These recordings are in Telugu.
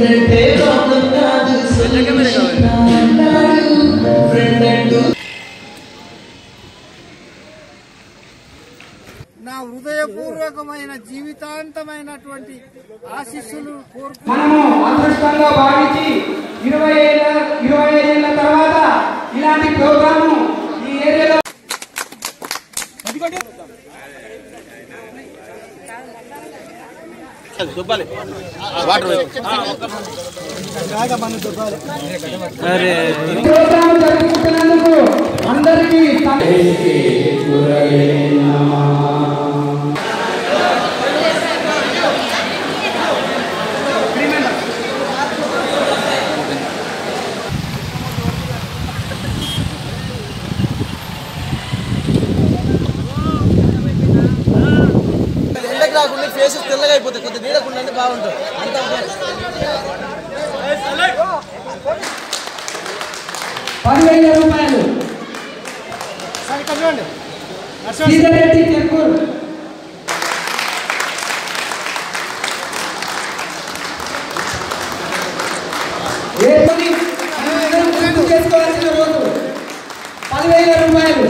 ఫ్రెండ్ అంటే లోకం కాదు solution అంటాడు. ఫ్రెండ్ అంటూ నా హృదయపూర్వకమైన జీవితాంతమైనటువంటి ఆశీస్సులు కోరుకు మనము అదృష్టంగా భావించి ఇరవై ఏళ్ళ ఇరవై ఐదేళ్ల తర్వాత ఇలాంటి ప్రోగ్రాము ఈ ఏరియాలో ప్రోగ్రాం జరుపుకుంటున్నందుకు అందరికీ ఎండకు రాకుండా ఫేసెస్ తెల్లగా అయిపోతాయి కొద్దిగా నీడకుండా అంటే బాగుంటుంది అంతా పదివేల రూపాయలు శ్రీధర్ రెడ్డి చెక్కూరు వేసుకొని మనందరం గుర్తు చేసుకోవాల్సిన రోజు పదివేల రూపాయలు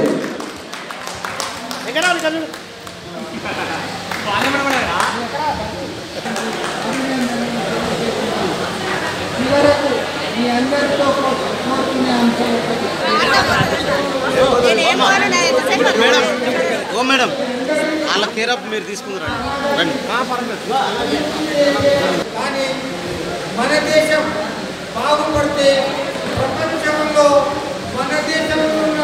చివరకు మీ అందరితో కోరుకునే అంశం ఒకటి ఓ మేడం వాళ్ళ కేర్ ఆఫ్ మీరు తీసుకుందరండి రండి కానీ మన దేశం బాగుపడితే ప్రపంచంలో మన దేశంలో ఉన్న